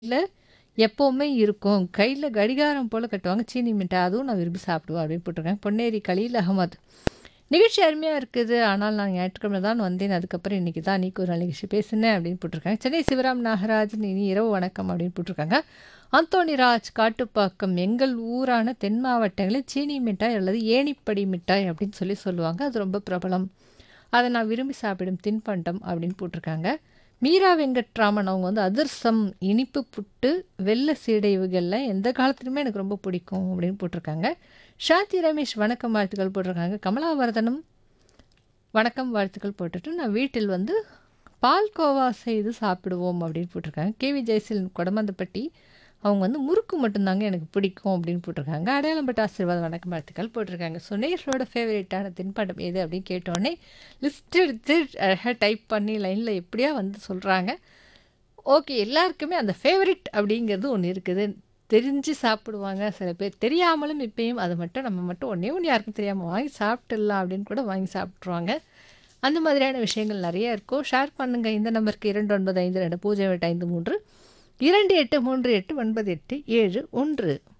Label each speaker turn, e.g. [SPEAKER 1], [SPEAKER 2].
[SPEAKER 1] இல்ல எப்பவுமே இருக்கும். கையில கடிகாரம் போல கட்டுவாங்க. சீனி மிட்டாய் அதுவும் நான் விரும்பி சாப்பிடுவேன் அப்படின்னு போட்டிருக்காங்க. பொன்னேரி கலீல் அகமது. நிகழ்ச்சி அருமையா இருக்குது. ஆனால் நான் ஞாயிற்றுக்கிழமை தான் வந்தேன். அதுக்கப்புறம் இன்னைக்கு தான் நீக்கு ஒரு நாள் நிகழ்ச்சி பேசினேன் அப்படின்னு போட்டிருக்காங்க. சென்னை சிவராம் நாகராஜன் இனி இரவு வணக்கம் அப்படின்னு போட்டிருக்காங்க. அந்தோணிராஜ் காட்டுப்பாக்கம் எங்கள் ஊரான தென் மாவட்டங்களில் சீனி மிட்டாய் அல்லது ஏணிப்படி மிட்டாய் அப்படின்னு சொல்லி சொல்லுவாங்க. அது ரொம்ப பிரபலம். அதை நான் விரும்பி சாப்பிடும் தின்பண்டம் அப்படின்னு போட்டிருக்காங்க. மீரா வெங்கட்ராமன் அவங்க வந்து அதிரசம், இனிப்பு புட்டு, வெள்ள சீடை இவைகள்லாம் எந்த காலத்துலயுமே எனக்கு ரொம்ப பிடிக்கும் அப்படின்னு போட்டிருக்காங்க. ஷாந்தி ரமேஷ் வணக்கம் வாழ்த்துக்கள் போட்டிருக்காங்க. கமலாவர்தனம் வணக்கம் வாழ்த்துக்கள் போட்டுட்டு நான் வீட்டில் வந்து பால்கோவா செய்து சாப்பிடுவோம் அப்படின்னு போட்டிருக்காங்க. கேவி ஜெயசீலன் கொடமந்தப்பட்டி அவங்க வந்து முறுக்கு மட்டும்தாங்க எனக்கு பிடிக்கும் அப்படின்னு போட்டிருக்காங்க. அடையாளம்பட்ட ஆசீர்வாதம் வணக்கம் வாழ்த்துக்கள் போட்டிருக்காங்க. ஸோ நேயர்களோட ஃபேவரட்டான தின்பண்டம் எது அப்படின்னு கேட்டோடனே லிஸ்ட் எடுத்து அழகாக டைப் பண்ணி லைனில் எப்படியா வந்து சொல்கிறாங்க. ஓகே எல்லாருக்குமே அந்த ஃபேவரிட் அப்படிங்கிறது ஒன்று இருக்குது. தெரிஞ்சு சாப்பிடுவாங்க. சில பேர் தெரியாமலும் இப்பயும் அதை மட்டும் நம்ம மட்டும் ஒன்றே ஒன்று யாருக்கும் தெரியாமல் வாங்கி சாப்பிட்டுடலாம் அப்படின்னு கூட வாங்கி சாப்பிட்ருவாங்க. அந்த மாதிரியான விஷயங்கள் நிறைய இருக்கும். ஷேர் பண்ணுங்கள் இந்த நம்பருக்கு இரண்டு ஒன்பது ஐந்து ரெண்டு பூஜ்ஜியம் எட்டு ஐந்து மூன்று இரண்டு எட்டு மூன்று எட்டு ஒன்பது எட்டு ஏழு ஒன்று